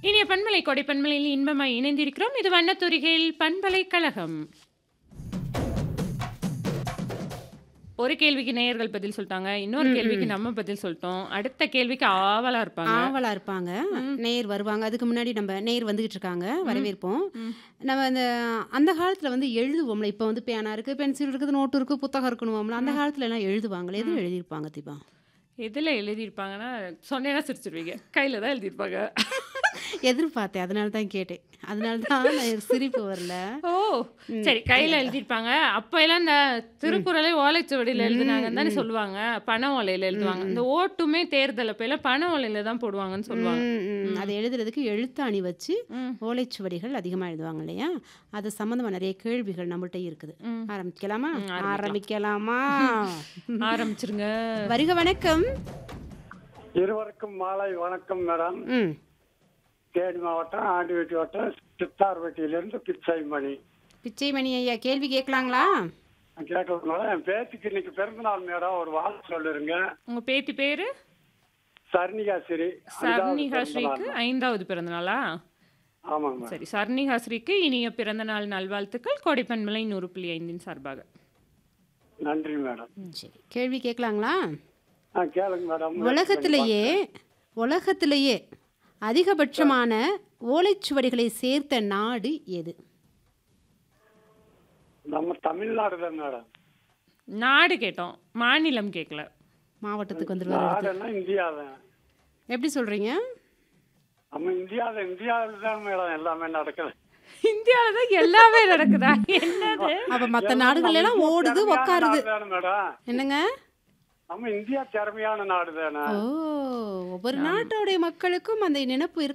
இனிய பண்பலை கொடை பண்பலையில் இன்பமாய் இணைந்திருக்கிறோம் இது வண்ணத்துரிகையில் பண்பலைக்கழகம் ஒரு கேள்விக்கு நேயர்கள் பதில் சொல்லிட்டாங்க இன்னொரு கேள்விக்கு நம்ம பதில் சொல்லிட்டோம் அடுத்த கேள்விக்கு ஆவலா இருப்பாங்க ஆவலா இருப்பாங்க நேர் வருவாங்க அதுக்கு முன்னாடி நம்ம நேர் வந்துகிட்டு இருக்காங்க வரவேற்போம் நம்ம அந்த அந்த காலத்துல வந்து எழுதுவோம்ல இப்போ வந்து பேனா இருக்கு பென்சில் இருக்குது நோட்டு இருக்கு புத்தகம் இருக்கணும்ல அந்த காலத்துல எல்லாம் எழுதுவாங்களே எதுவும் எழுதியிருப்பாங்க தீபா எதுல எழுதியிருப்பாங்கன்னா சொன்னேன்னா சிரிச்சிருவீங்க கையில தான் எழுதியிருப்பாங்க எதிர்பார்த்தேன் அதனால தான் கேட்டேன் அதனால தான் நான் சிரிப்பு வரல ஓ சரி கையில எழுதியிருப்பாங்க அப்ப எல்லாம் இந்த திருக்குறளை ஓலைச்சுவடியில எழுதுனாங்கன்னு தானே சொல்லுவாங்க பனை ஓலையில எழுதுவாங்க இந்த ஓட்டுமே தேர்தல் அப்ப எல்லாம் பனை ஓலையில தான் போடுவாங்கன்னு சொல்லுவாங்க ம், ம். அதை எழுதுறதுக்கு எழுத்தாணி வச்சு ம். ஓலைச்சுவடிகள் அதிகமாக எழுதுவாங்க இல்லையா அது சம்மந்தமாக நிறைய கேள்விகள் நம்மள்ட்ட இருக்குது ஆரம்பிக்கலாமா ஆரம்பிக்கலாமா ஆரம்பிச்சிருங்க வருக வணக்கம் இருவருக்கும் மாலை வணக்கம் மேடம் ம் தேனி மாவட்டம் ஆண்டிவெட்டி வட்டம் சித்தார்வட்டியிலிருந்து பிச்சாய்மணி பிச்சைமணி ஐயா கேள்வி கேட்கலாங்களா கேட்கலாம் மேடம் என் பேத்திக்கு இன்னைக்கு பிறந்தநாள் மேடம் ஒரு வாழ்த்து சொல்லிருங்க உங்க பேத்தி பேரு சர்ணிகாசிரி சர்ணிகாஸ்ரீக்கு ஐந்தாவது பிறந்த நாளா ஆமாங்க மேடம் சரி சர்ணிகாஸ்ரீக்கு இனிய பிறந்த நாள் நல்வாழ்த்துக்கள் கொடைப்பண்பலை நூறு புள்ளி ஐந்தின் சார்பாக நன்றி மேடம் சரி கேள்வி கேட்கலாங்களா ஆ கேளுங்க மேடம் உலகத்திலேயே உலகத்திலேயே அதிகபட்சமான ஓலைச்சுவடிகளை சேர்த்த நாடு எது நம்ம தமிழ்நாடு தான் மேடம் நாடு கேட்டோம் மாநிலம் கேட்கல மாவட்டத்துக்கு வந்துருவாரு நாடுன்னா இந்தியா தான் எப்படி சொல்றீங்க நம்ம இந்தியாவில் இந்தியாவில் தான் மேடம் எல்லாமே நடக்குது இந்தியால தான் எல்லாமே நடக்குதா என்னது அப்ப மத்த நாடுகள் எல்லாம் ஓடுது திறமையான உக்காருது நாடு தானே மேடம் என்னங்க நம்ம இந்தியா திறமையான நாடு தானே ஓ ஒவ்வொரு நாட்டோடைய மக்களுக்கும் அந்த நினைப்பு